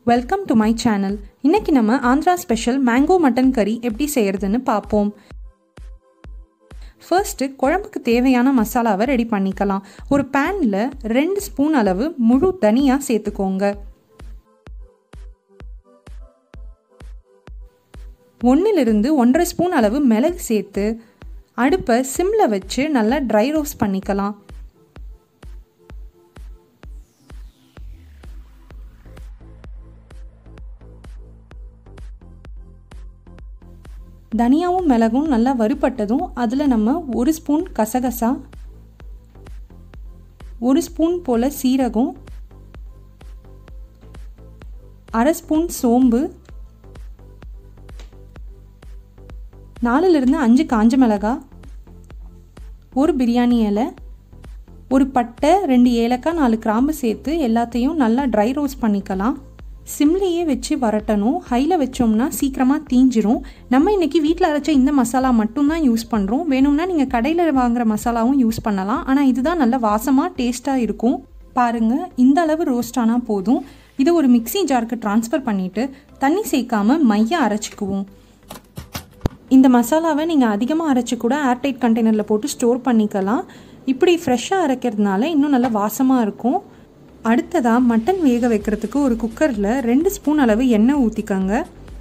welcome to my channel இன்னைக்கு நம்ம Andhra special mango mutton கறி எப்படி செய்யறதுன்னு பார்ப்போம் ஃபர்ஸ்ட்டு குழம்புக்கு தேவையான மசாலாவை ரெடி பண்ணிக்கலாம் ஒரு பேனில் ரெண்டு ஸ்பூன் அளவு முழு தனியா சேர்த்துக்கோங்க ஒன்றிலிருந்து ஒன்றரை ஸ்பூன் அளவு மிளகு சேர்த்து அடுப்பை சிம்மில் வச்சு நல்லா ட்ரை ரோஸ்ட் பண்ணிக்கலாம் தனியாவும் மிளகும் நல்லா வறுபட்டதும் அதில் நம்ம ஒரு ஸ்பூன் கசகசா ஒரு ஸ்பூன் போல் சீரகம் அரை ஸ்பூன் சோம்பு நாலுலேருந்து அஞ்சு காஞ்ச மிளகா ஒரு பிரியாணி இலை ஒரு பட்டை ரெண்டு ஏலக்காய் நாலு கிராம்பு சேர்த்து எல்லாத்தையும் நல்லா ட்ரை ரோஸ்ட் பண்ணிக்கலாம் சிம்லேயே வச்சு வரட்டணும் ஹையில் வச்சோம்னா சீக்கிரமாக தீஞ்சிரும் நம்ம இன்றைக்கி வீட்டில் அரைச்ச இந்த மசாலா மட்டும்தான் யூஸ் பண்ணுறோம் வேணும்னா நீங்கள் கடையில் வாங்குகிற மசாலாவும் யூஸ் பண்ணலாம் ஆனால் இதுதான் நல்ல வாசமாக டேஸ்ட்டாக இருக்கும் பாருங்கள் இந்த அளவு ரோஸ்ட் ஆனால் போதும் இதை ஒரு மிக்சி ஜாருக்கு ட்ரான்ஸ்ஃபர் பண்ணிவிட்டு தண்ணி சேர்க்காம மைய அரைச்சிக்குவோம் இந்த மசாலாவை நீங்கள் அதிகமாக அரைச்சி கூட ஏர்டைட் கண்டெய்னரில் போட்டு ஸ்டோர் பண்ணிக்கலாம் இப்படி ஃப்ரெஷ்ஷாக அரைக்கிறதுனால இன்னும் நல்லா வாசமாக இருக்கும் அடுத்ததாக மட்டன் வேக வைக்கிறதுக்கு ஒரு குக்கரில் ரெண்டு ஸ்பூன் அளவு எண்ணெய் ஊற்றிக்கோங்க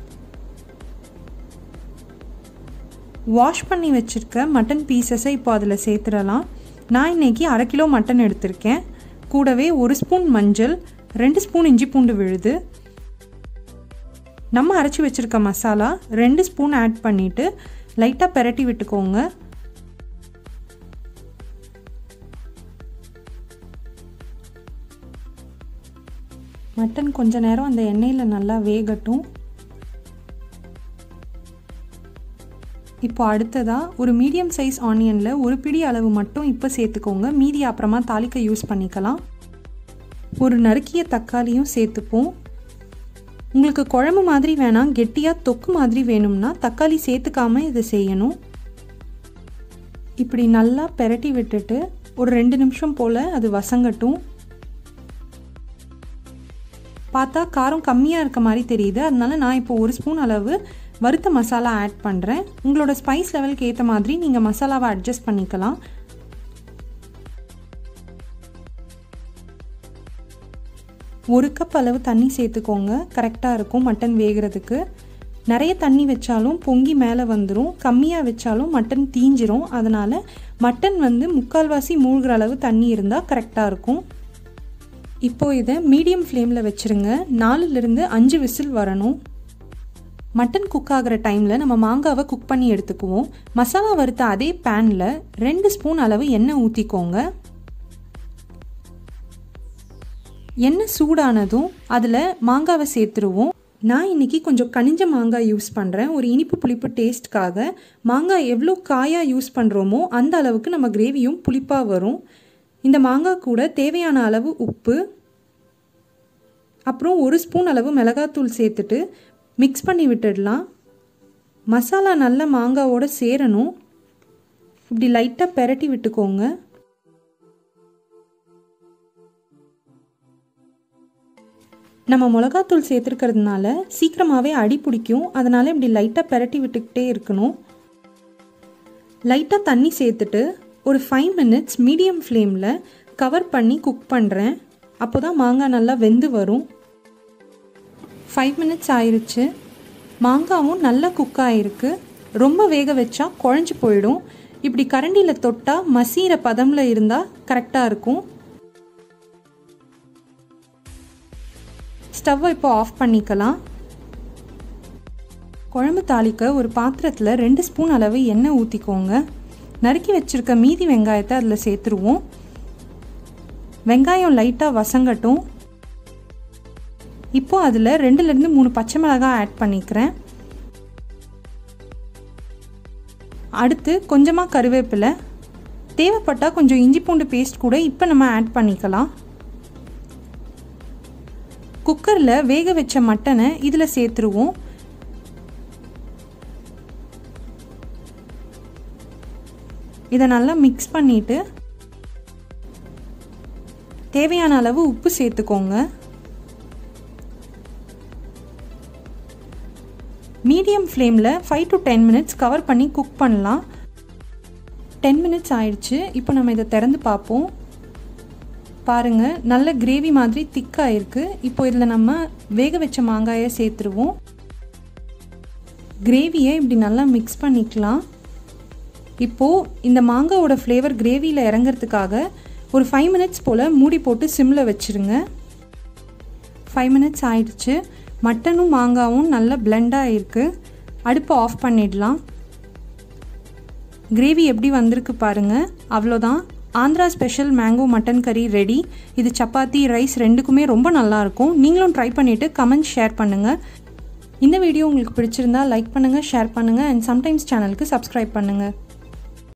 வாஷ் பண்ணி வச்சுருக்க மட்டன் பீசஸை இப்போ அதில் சேர்த்துடலாம் நான் இன்றைக்கி அரை கிலோ மட்டன் எடுத்திருக்கேன் கூடவே ஒரு ஸ்பூன் மஞ்சள் ரெண்டு ஸ்பூன் இஞ்சி பூண்டு விழுது நம்ம அரைச்சி வச்சுருக்க மசாலா ரெண்டு ஸ்பூன் ஆட் பண்ணிவிட்டு லைட்டாக பெரட்டி விட்டுக்கோங்க மட்டன் கொஞ்ச நேரம் அந்த எண்ணெயில் நல்லா வேகட்டும் இப்போ அடுத்ததாக ஒரு மீடியம் சைஸ் ஆனியனில் ஒரு பிடி அளவு மட்டும் இப்போ சேர்த்துக்கோங்க மீதி அப்புறமா தாளிக்க யூஸ் பண்ணிக்கலாம் ஒரு நறுக்கிய தக்காளியும் சேர்த்துப்போம் உங்களுக்கு குழம்பு மாதிரி வேணாம் கெட்டியாக தொக்கு மாதிரி வேணும்னா தக்காளி சேர்த்துக்காம இதை செய்யணும் இப்படி நல்லா பெரட்டி விட்டுட்டு ஒரு ரெண்டு நிமிஷம் போல் அது வசங்கட்டும் பார்த்தா காரம் கம்மியாக இருக்க மாதிரி தெரியுது அதனால நான் இப்போ ஒரு ஸ்பூன் அளவு வறுத்த மசாலா ஆட் பண்ணுறேன் உங்களோட ஸ்பைஸ் லெவலுக்கு ஏற்ற மாதிரி நீங்கள் மசாலாவை அட்ஜஸ்ட் பண்ணிக்கலாம் ஒரு கப் அளவு தண்ணி சேர்த்துக்கோங்க கரெக்டாக இருக்கும் மட்டன் வேகிறதுக்கு நிறைய தண்ணி வச்சாலும் பொங்கி மேலே வந்துடும் கம்மியாக வச்சாலும் மட்டன் தீஞ்சிரும் அதனால் மட்டன் வந்து முக்கால்வாசி மூழ்கிற அளவு தண்ணி இருந்தால் கரெக்டாக இருக்கும் இப்போது இதை மீடியம் ஃப்ளேமில் வச்சுருங்க நாலுலேருந்து அஞ்சு விசில் வரணும் மட்டன் குக் ஆகிற டைமில் நம்ம மாங்காவை குக் பண்ணி எடுத்துக்குவோம் மசாலா வறுத்த அதே பேனில் ரெண்டு ஸ்பூன் அளவு எண்ணெய் ஊற்றிக்கோங்க எண்ணெய் சூடானதும் அதில் மாங்காவை சேர்த்துருவோம் நான் இன்றைக்கி கொஞ்சம் கனிஞ்ச மாங்காய் யூஸ் பண்ணுறேன் ஒரு இனிப்பு புளிப்பு டேஸ்ட்காக மாங்காய் எவ்வளோ காயாக யூஸ் பண்ணுறோமோ அந்த அளவுக்கு நம்ம கிரேவியும் புளிப்பாக வரும் இந்த மாங்காய் கூட தேவையான அளவு உப்பு அப்புறம் ஒரு ஸ்பூன் அளவு மிளகாத்தூள் சேர்த்துட்டு மிக்ஸ் பண்ணி விட்டுடலாம் மசாலா நல்ல மாங்காவோடு சேரணும் இப்படி லைட்டாக பெரட்டி விட்டுக்கோங்க நம்ம மிளகாத்தூள் சேர்த்துருக்கிறதுனால சீக்கிரமாகவே அடி பிடிக்கும் அதனால் இப்படி லைட்டாக பெரட்டி விட்டுக்கிட்டே இருக்கணும் லைட்டாக தண்ணி சேர்த்துட்டு ஒரு ஃபைவ் மினிட்ஸ் மீடியம் ஃப்ளேமில் கவர் பண்ணி குக் பண்ணுறேன் அப்போ தான் மாங்காய் நல்லா வெந்து வரும் ஃபைவ் மினிட்ஸ் ஆயிடுச்சு மாங்காவும் நல்லா குக் ஆகிருக்கு ரொம்ப வேக வச்சா குழஞ்சி போயிடும் இப்படி கரண்டியில் தொட்டால் மசீர பதமில் இருந்தால் கரெக்டாக இருக்கும் ஸ்டவ்வை இப்போ ஆஃப் பண்ணிக்கலாம் குழம்பு தாளிக்க ஒரு பாத்திரத்தில் ரெண்டு ஸ்பூன் அளவு எண்ணெய் ஊற்றிக்கோங்க நறுக்கி வச்சுருக்க மீதி வெங்காயத்தை அதில் சேர்த்துருவோம் வெங்காயம் லைட்டாக வசங்கட்டும் இப்போது அதில் ரெண்டுலேருந்து மூணு பச்சை மிளகாய் ஆட் பண்ணிக்கிறேன் அடுத்து கொஞ்சமாக கருவேப்பிலை தேவைப்பட்டால் கொஞ்சம் இஞ்சி பூண்டு பேஸ்ட் கூட இப்போ நம்ம ஆட் பண்ணிக்கலாம் குக்கரில் வேக வச்ச மட்டனை இதில் சேர்த்துருவோம் இதை நல்லா மிக்ஸ் பண்ணிவிட்டு தேவையான அளவு உப்பு சேர்த்துக்கோங்க மீடியம் ஃப்ளேமில் five to ten minutes cover பண்ணி குக் பண்ணலாம் டென் மினிட்ஸ் ஆயிடுச்சு இப்போ நம்ம இதை திறந்து பார்ப்போம் பாருங்கள் நல்ல கிரேவி மாதிரி திக்காக இருக்குது இப்போ இதில் நம்ம வேக வச்ச மாங்காயை சேர்த்துருவோம் கிரேவியை இப்படி நல்லா மிக்ஸ் பண்ணிக்கலாம் இப்போது இந்த மாங்காவோட ஃப்ளேவர் கிரேவியில் இறங்கிறதுக்காக ஒரு ஃபைவ் மினிட்ஸ் போல் மூடி போட்டு சிம்மில் வச்சுருங்க ஃபைவ் மினிட்ஸ் ஆயிடுச்சு மட்டனும் மாங்காவும் நல்லா பிளெண்டாக இருக்குது அடுப்பை ஆஃப் பண்ணிடலாம் கிரேவி எப்படி வந்திருக்கு பாருங்கள் அவ்வளோதான் ஆந்திரா ஸ்பெஷல் மேங்கோ மட்டன் கறி ரெடி இது சப்பாத்தி ரைஸ் ரெண்டுக்குமே ரொம்ப நல்லாயிருக்கும் நீங்களும் ட்ரை பண்ணிவிட்டு கமெண்ட் ஷேர் பண்ணுங்கள் இந்த வீடியோ உங்களுக்கு பிடிச்சிருந்தா லைக் பண்ணுங்கள் ஷேர் பண்ணுங்கள் அண்ட் சம்டைம்ஸ் சேனலுக்கு சப்ஸ்கிரைப் பண்ணுங்கள்